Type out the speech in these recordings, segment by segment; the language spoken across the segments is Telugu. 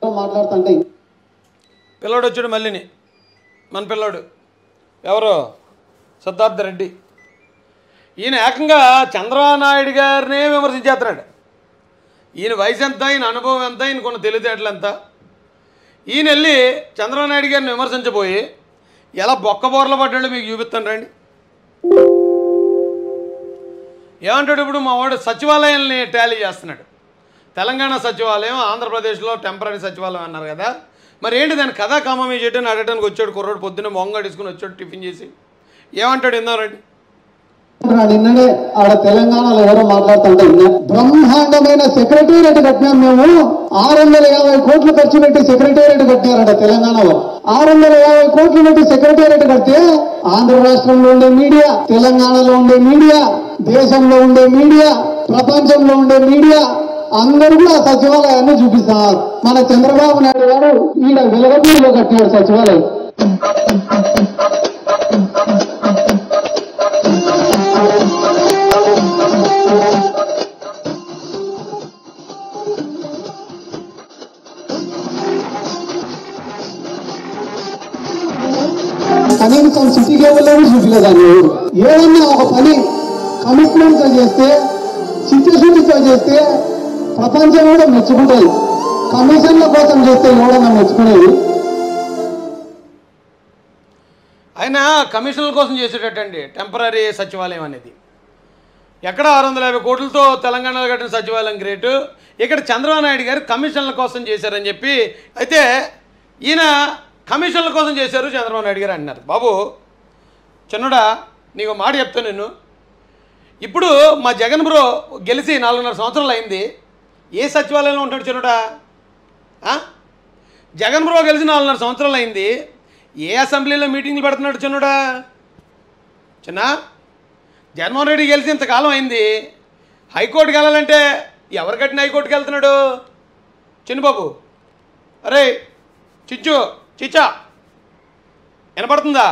మాట్లాడుతుంటే పిల్లోడు వచ్చాడు మళ్ళీని మన పిల్లోడు ఎవరు సిద్ధార్థ రెడ్డి ఈయన ఏకంగా చంద్రబాబు నాయుడు గారినే విమర్శించేస్తున్నాడు ఈయన వయసు ఎంత ఈయన అనుభవం ఎంత ఈయనకున్న తెలివితేటలు ఎంత ఈయన వెళ్ళి చంద్రబాబు నాయుడు గారిని విమర్శించబోయి ఎలా బొక్క బోర్ల పడ్డాడో మీకు చూపిస్తాను రండి ఏమంటాడు ఇప్పుడు మా వాడు సచివాలయాల్ని టాలీ చేస్తున్నాడు తెలంగాణ సచివాలయం ఆంధ్రప్రదేశ్లో టెంపరీ సచివాలయం అన్నారు కదా మరి ఏంటి దాని కథా కామమే చేయడానికి అడగడానికి వచ్చాడు కుర్రోడు పొద్దున్న మొంగ అడుచుకుని వచ్చాడు టిఫిన్ చేసి ఏమంటాడు విన్నారండి నిన్ననే ఆడ తెలంగాణలో ఎవరో మాట్లాడుతుంటే విన్నా. బ్రహ్మాండమైన సెక్రటేరియట్ కట్టినాం మేము ఆరు వందల యాభై కోట్లు ఖర్చు పెట్టి సెక్రటేరియట్ కట్టారట తెలంగాణలో ఆరు వందల యాభై కోట్లు పెట్టి సెక్రటేరియట్ కడితే ఆంధ్ర రాష్ట్రంలో ఉండే మీడియా తెలంగాణలో ఉండే మీడియా దేశంలో ఉండే మీడియా ప్రపంచంలో ఉండే మీడియా అందరూ కూడా ఆ సచివాలయాన్ని చూపిస్తారు మన చంద్రబాబు నాయుడు గారు ఈడ వెలగపూడిలో కట్టాడు సచివాలయం కనీసం సిటీ కేబుల్లోనే చూపించలేదండి ఏదన్నా ఒక పని కమిట్మెంట్ తో చేస్తే చిత్తశుద్ధితో చేస్తే ప్రపంచం కూడా మెచ్చుకుంటుంది కమిషన్ల కోసం చేస్తే ఎవడన్నా మెచ్చుకునేది ఆయన కమిషన్ల కోసం చేసేటట్టండి టెంపరీ సచివాలయం అనేది ఎక్కడ ఆరు వందల యాభై కోట్లతో తెలంగాణలో కట్టిన సచివాలయం గ్రేటు ఇక్కడ చంద్రబాబు నాయుడు గారు కమిషన్ల కోసం చేశారని చెప్పి అయితే ఈయన కమిషన్ల కోసం చేశారు చంద్రబాబు నాయుడు గారు అంటున్నారు బాబు చిన్నడా నీకు ఒక మాట చెప్తాను నేను ఇప్పుడు మా జగన్ బ్రో గెలిచి నాలుగున్నర సంవత్సరాలు అయింది ఏ సచివాలయంలో ఉంటాడు చిన్నడా ఆ? జగన్ బ్రో గెలిచి నాలుగున్నర సంవత్సరాలు అయింది ఏ అసెంబ్లీలో మీటింగ్లు పెడుతున్నాడు చిన్నడా చిన్న జగన్మోహన్ రెడ్డి గెలిచి ఇంతకాలం అయింది హైకోర్టుకి వెళ్ళాలంటే ఎవరు కట్టిన హైకోర్టుకి వెళ్తున్నాడు చిన్నబాబు అరే చిచ్చు చిచ్చా వినపడుతుందా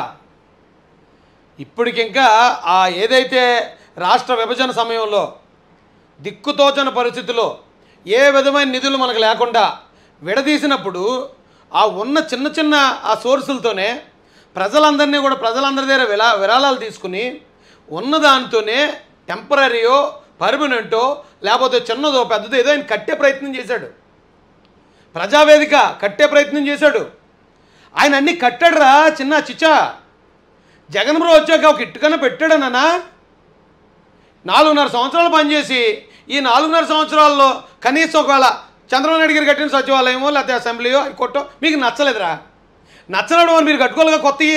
ఇప్పటికింకా ఆ ఏదైతే రాష్ట్ర విభజన సమయంలో దిక్కుతోచని పరిస్థితిలో ఏ విధమైన నిధులు మనకు లేకుండా విడదీసినప్పుడు ఆ ఉన్న చిన్న చిన్న ఆ సోర్సులతోనే ప్రజలందరినీ కూడా ప్రజలందరి దగ్గర విరా విరాళాలు తీసుకుని ఉన్న దాంతోనే టెంపరీయో పర్మనెంటో లేకపోతే చిన్నదో పెద్దదో ఏదో ఆయన కట్టే ప్రయత్నం చేశాడు ప్రజావేదిక కట్టే ప్రయత్నం చేశాడు ఆయన అన్నీ కట్టాడురా చిన్న చిచ్చా జగన్ బ్రో వచ్చాక ఒక ఇట్టుకన్నా పెట్టాడనా నాలుగున్నర సంవత్సరాలు పనిచేసి ఈ నాలుగున్నర సంవత్సరాల్లో కనీసం ఒకవేళ చంద్రబాబు నాయుడు గారు కట్టిన సచివాలయమో లేకపోతే అసెంబ్లీయో హైకోర్టో మీకు నచ్చలేదురా నచ్చడం అని మీరు కట్టుకోలేగా కొత్తవి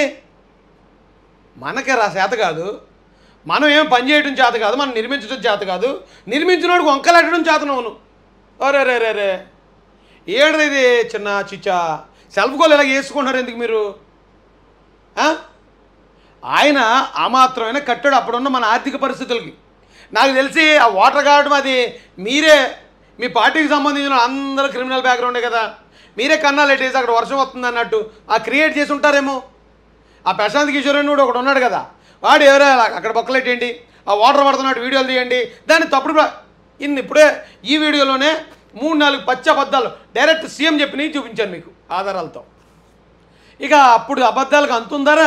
మనకే రా చేత కాదు మనం ఏం పని చేయడం చేత కాదు మనం నిర్మించడం చేత కాదు నిర్మించినోడికి వంకలెట్టడం చేతనవును అరే రే రే రే ఏడది ఇది చిన్న చిచ్చా సెల్ఫ్ గోల్ ఇలా వేసుకుంటున్నారు ఎందుకు మీరు ఆ? ఆయన ఆ మాత్రమైన కట్టాడు అప్పుడున్న మన ఆర్థిక పరిస్థితులకి నాకు తెలిసి ఆ వాటర్ గార్డ్ అది మీరే మీ పార్టీకి సంబంధించిన అందరూ క్రిమినల్ బ్యాక్గ్రౌండే కదా మీరే కన్నాలు ఎట్టేసి అక్కడ వర్షం వస్తుంది అన్నట్టు ఆ క్రియేట్ చేసి ఉంటారేమో ఆ ప్రశాంత్ కిషోర్ అని కూడా ఒకడు ఉన్నాడు కదా వాడు ఎవరో అలా అక్కడ బొక్కలెట్టేయండి ఆ వాటర్ పడుతున్నట్టు వీడియోలు తీయండి దాన్ని తప్పుడు ప్ర- ఇన్ని ఇప్పుడే ఈ వీడియోలోనే మూడు నాలుగు పచ్చి అబద్ధాలు డైరెక్ట్ సీఎం చెప్పినవి చూపించాను మీకు ఆధారాలతో ఇక అప్పుడు అబద్ధాలకు అంతుందారా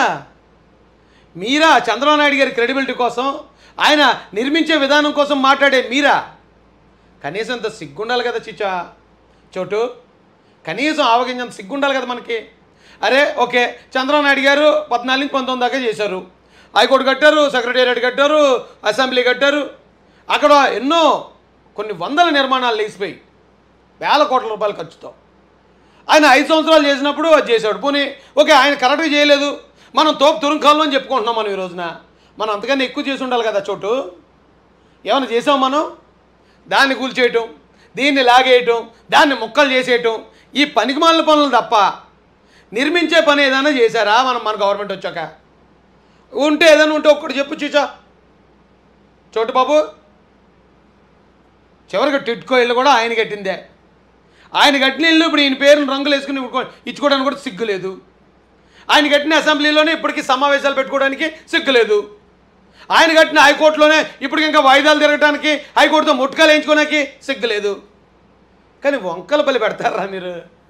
మీరా చంద్రబాబు నాయుడు గారి క్రెడిబిలిటీ కోసం ఆయన నిర్మించే విధానం కోసం మాట్లాడే మీరా కనీసం అంత సిగ్గుండాలి కదా చిచ్చా చోటు కనీసం ఆవగించంత సిగ్గుండాలి కదా మనకి అరే ఓకే చంద్రబాబు నాయుడు గారు పద్నాలుగు నుంచి పంతొమ్మిది దాకా చేశారు హైకోర్టు కట్టారు సెక్రటేరియట్ కట్టారు అసెంబ్లీ కట్టారు అక్కడ ఎన్నో కొన్ని వందల నిర్మాణాలు లేచిపోయి వేల కోట్ల రూపాయల ఖర్చుతో ఆయన ఐదు సంవత్సరాలు చేసినప్పుడు అది చేశాడు పోనీ ఓకే ఆయన కరెక్ట్గా చేయలేదు మనం తోపు తురుంకాలు అని చెప్పుకుంటున్నాం మనం ఈ రోజున మనం అంతకన్నా ఎక్కువ చేసి ఉండాలి కదా చోటు ఏమైనా చేసాం మనం దాన్ని కూల్చేయటం దీన్ని లాగేయటం దాన్ని ముక్కలు చేసేయటం ఈ పనికిమాలిన పనులు తప్ప నిర్మించే పని ఏదైనా చేశారా మనం మన గవర్నమెంట్ వచ్చాక ఉంటే ఏదైనా ఉంటే ఒక్కటి చెప్పు చూచా చోటు బాబు చివరికి టిట్కో ఇల్లు కూడా ఆయన కట్టిందే ఆయన కట్టిన ఇల్లు ఇప్పుడు ఈయన పేరును రంగులు వేసుకుని ఇవ్వుకో- ఇచ్చుకోవడానికి కూడా సిగ్గులేదు ఆయన కట్టిన అసెంబ్లీలోనే ఇప్పటికీ సమావేశాలు పెట్టుకోవడానికి సిగ్గులేదు ఆయన కట్టిన హైకోర్టులోనే ఇప్పుడు ఇంకా వాయిదాలు తిరగడానికి హైకోర్టుతో ముట్కాలు వేయించుకోవడానికి సిగ్గులేదు కానీ వంకల బలి పెడతారా మీరు